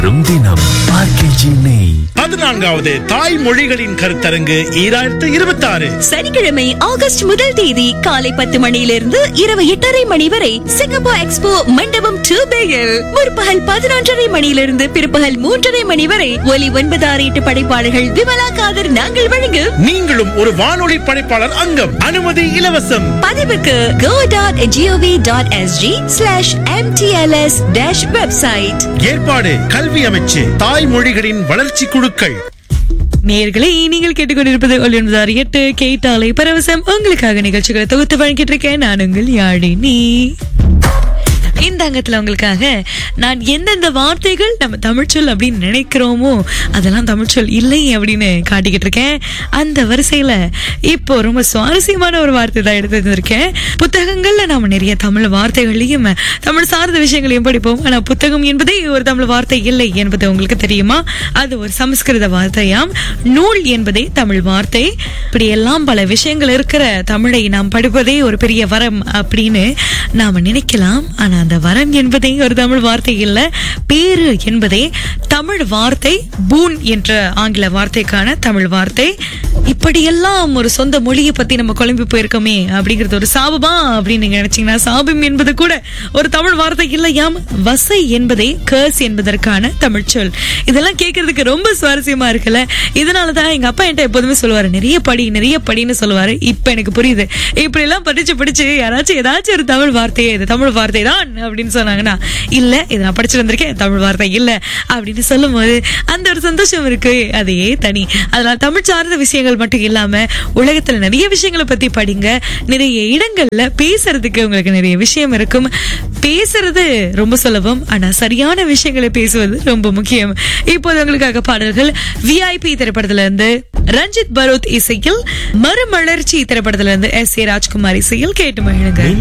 ரும் தினம் ஆர்கேஜி நெய் பதினான்காவது தாய் மொழிகளின் கருத்தரங்கு ஈராயிரத்து இருபத்தி ஆறு சனிக்கிழமை ஆகஸ்ட் முதல் தேதி காலை பத்து மணியிலிருந்து இரவு எட்டரை மணி வரை சிங்கப்பூர் எக்ஸ்போ மண்டபம் டூ பேயில் முற்பகல் பதினொன்றரை மணியிலிருந்து பிற்பகல் மூன்றரை மணி வரை ஒலி ஒன்பது ஆறு எட்டு படைப்பாளர்கள் விமலா காதர் நாங்கள் வழங்கு நீங்களும் ஒரு வானொலி படைப்பாளர் அங்கம் அனுமதி இலவசம் பதிவுக்கு go dot GOV dot SG slash MTLS dash website ஏற்பாடு கல்வி அமைச்சு தாய் மொழிகளின் வளர்ச்சி குழுக்கள் நேர்களை நீங்கள் கேட்டுக்கொண்டிருப்பது ஒளியன்பதார் எட்டு கேட்டாலை பரவசம் உங்களுக்காக நிகழ்ச்சிகளை தொகுத்து வழங்கிட்டு இருக்கேன் நான் உங்கள் யாழினி இந்த அங்கத்துல உங்களுக்காக நான் எந்தெந்த வார்த்தைகள் நம்ம தமிழ்ச்சொல் அப்படின்னு நினைக்கிறோமோ அதெல்லாம் தமிழ்ச்சொல் இல்லை அப்படின்னு காட்டிக்கிட்டு இருக்கேன் அந்த வரிசையில இப்போ ரொம்ப சுவாரஸ்யமான ஒரு வார்த்தை தான் எடுத்து வந்திருக்கேன் புத்தகங்கள்ல நாம நிறைய தமிழ் வார்த்தைகளையும் தமிழ் சார்ந்த விஷயங்களையும் படிப்போம் ஆனா புத்தகம் என்பதே ஒரு தமிழ் வார்த்தை இல்லை என்பது உங்களுக்கு தெரியுமா அது ஒரு சமஸ்கிருத வார்த்தையாம் நூல் என்பதே தமிழ் வார்த்தை இப்படி எல்லாம் பல விஷயங்கள் இருக்கிற தமிழை நாம் படிப்பதே ஒரு பெரிய வரம் அப்படின்னு நாம நினைக்கலாம் ஆனா அந்த வரம் என்பதே ஒரு தமிழ் வார்த்தை இல்ல பேரு என்பதே தமிழ் வார்த்தை பூன் என்ற ஆங்கில வார்த்தைக்கான தமிழ் வார்த்தை இப்படியெல்லாம் ஒரு சொந்த மொழியை பத்தி நம்ம குழம்பி போயிருக்கோமே அப்படிங்கிறது ஒரு சாபமா அப்படின்னு நீங்க நினைச்சீங்கன்னா சாபம் என்பது கூட ஒரு தமிழ் வார்த்தை இல்லையாம் வசை என்பதே கர்ஸ் என்பதற்கான தமிழ் சொல் இதெல்லாம் கேட்கறதுக்கு ரொம்ப சுவாரஸ்யமா இருக்குல்ல இதனாலதான் எங்க அப்பா என்கிட்ட எப்போதுமே சொல்லுவாரு நிறைய படி நிறைய படின்னு சொல்லுவாரு இப்ப எனக்கு புரியுது இப்படி எல்லாம் படிச்சு படிச்சு யாராச்சும் ஏதாச்சும் ஒரு தமிழ் வார்த்தையே இது தமிழ் வார்த்தை தான் அப்படின்னு சொன்னாங்கன்னா இல்ல இதை நான் படிச்சு வந்திருக்கேன் தமிழ் வார்த்தை இல்ல அப்படின்னு சொல்லும் போது அந்த ஒரு சந்தோஷம் இருக்கு அதே தனி அதனால தமிழ் சார்ந்த விஷயங்கள் மட்டும் இல்லாம உலகத்துல நிறைய விஷயங்களை பத்தி படிங்க நிறைய இடங்கள்ல பேசுறதுக்கு உங்களுக்கு நிறைய விஷயம் இருக்கும் பேசுறது ரொம்ப சுலபம் ஆனா சரியான விஷயங்களை பேசுவது ரொம்ப முக்கியம் இப்போது உங்களுக்காக பாடல்கள் விஐபி திரைப்படத்துல இருந்து ரஞ்சித் பரோத் இசையில் மறுமலர்ச்சி திரைப்படத்துல இருந்து எஸ் ஏ ராஜ்குமார் இசையில் கேட்டு மகிழுங்க